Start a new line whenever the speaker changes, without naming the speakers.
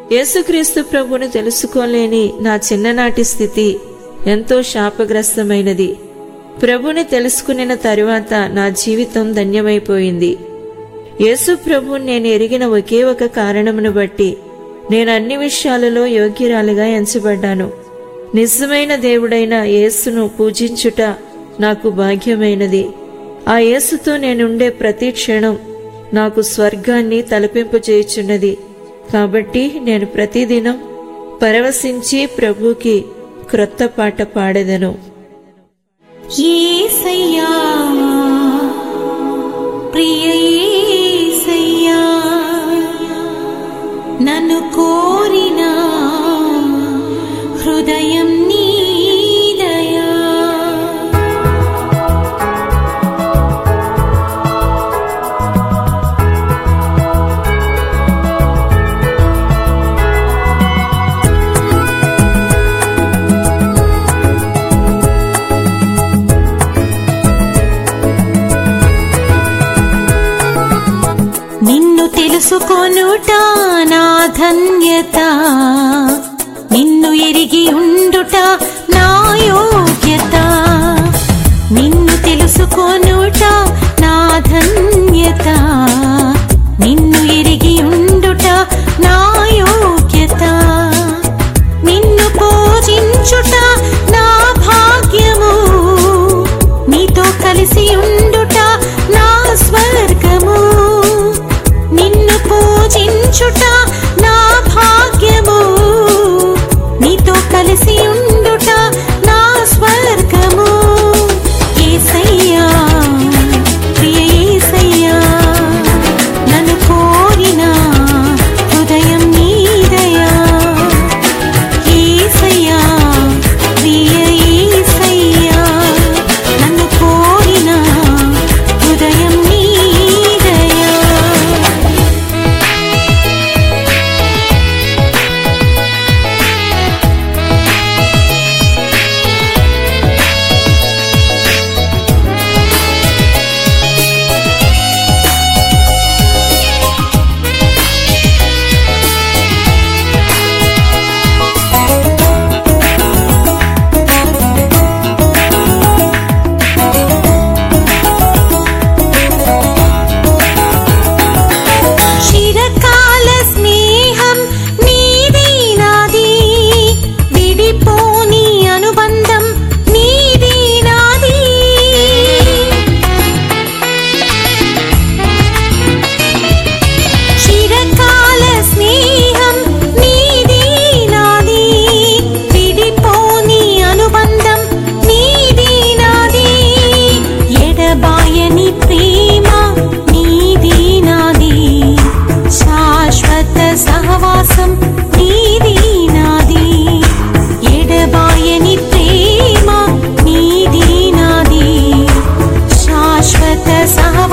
యేసుక్రీస్తు ప్రభుని తెలుసుకోలేని నా చిన్ననాటి స్థితి ఎంతో శాపగ్రస్తమైనది ప్రభుని తెలుసుకునిన తరువాత నా జీవితం ధన్యమైపోయింది యేసు ప్రభు నేను ఎరిగిన ఒకే ఒక కారణమును బట్టి నేను అన్ని విషయాలలో యోగ్యురాలుగా ఎంచబడ్డాను నిజమైన దేవుడైన యేసును పూజించుట నాకు భాగ్యమైనది ఆ యేసుతో నేనుండే ప్రతి క్షణం నాకు స్వర్గాన్ని తలపింపజేయుచున్నది కాబట్టి నేను ప్రతిదినం పరవశించి ప్రభుకి క్రొత్త పాట పాడెదను
యేసయ్యా ప్రియ యేసయ్యా నన్ను కోరిన హృదయం నీదయా నిన్ను తెలుసుకొనుట నా ధన్యత నిన్ను ఎరిగి ఉండుట నా యోగ్యత నిన్ను తెలుసుకొనుట నా ధన్యత నిన్ను ఎరిగి ఉండుట నా యోగ్యత నిన్ను పూజించుట నా భాగ్యము నీతో కలిసి ఉండుట నా స్వర్గము నిన్ను పూజించుట నా భాగ్యము నీతో కలిసి ఉండుట నా స్వర్గము యేసయ్యా ప్రియ యేసయ్యా నన్ను కోరిన హృదయం నీదయా యేసయ్యా ప్రియ యేసయ్యా నన్ను కోరిన హృదయం నీదయా చిరకాల స్నేహం నీది నాది విడిపోని అనుబంధం నీది నాది చిరకాల స్నేహం నీది నాది విడిపోని అనుబంధం నీది నాది ఎడబాయని ప్రేమ నీది నాది శాశ్వత సహవాసం నీది నాది ఎడబాయని ప్రేమ నీది నాది శాశ్వత సహవాసం